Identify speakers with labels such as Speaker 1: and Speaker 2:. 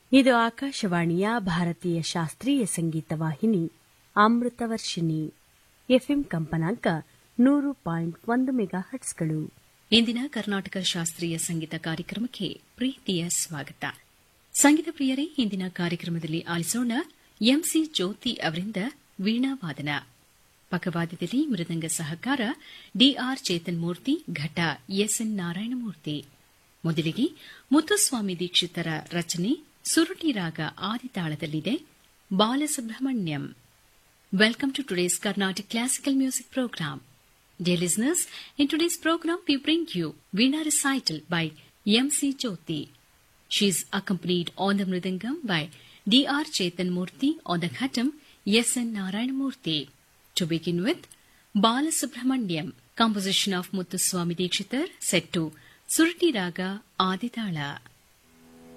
Speaker 1: ಇದು ಆಕಾಶವಾಣಿಯ ಭಾರತೀಯ ಶಾಸ್ತ್ರೀಯ ಸಂಗೀತ ವಾಹಿನಿ ಅಮೃತವರ್ಷಿಣಿ ಎಫ್ಎಂ ಕಂಪನಾಂಕ ನೂರು ಪಾಯಿಂಟ್ ಒಂದು ಮೆಗಾ ಹಟ್ಸ್ಗಳು
Speaker 2: ಇಂದಿನ ಕರ್ನಾಟಕ ಶಾಸ್ತ್ರೀಯ ಸಂಗೀತ ಕಾರ್ಯಕ್ರಮಕ್ಕೆ ಪ್ರೀತಿಯ ಸ್ವಾಗತ ಸಂಗೀತ ಪ್ರಿಯರೇ ಇಂದಿನ ಕಾರ್ಯಕ್ರಮದಲ್ಲಿ ಆಲಿಸೋಣ ಎಂಸಿ ಜ್ಯೋತಿ ಅವರಿಂದ ವೀಣಾವಾದನ ಪಕವಾದ್ಯದಲ್ಲಿ ಮೃದಂಗ ಸಹಕಾರ ಡಿಆರ್ ಚೇತನ್ ಮೂರ್ತಿ ಘಟ ಎಸ್ಎನ್ ನಾರಾಯಣಮೂರ್ತಿ ಮೊದಲಿಗೆ ಮುತ್ತುಸ್ವಾಮಿ ದೀಕ್ಷಿತರ ರಚನೆ ಸುರುಟಿ ರಾಗ ಆದಿತಾಳದಲ್ಲಿದೆ Balasubrahmanyam Welcome to today's Carnatic Classical Music Program. Dear listeners, in today's program we bring you Veena Recital by M.C. Jyoti. She is accompanied on the Mridangam by D.R. Chetan Murthy on the Ghatam S.N. Narayana Murthy. To begin with, Bala Subramanyam, composition of Muthuswami Dikshitar, set to Surti Raga Aditala.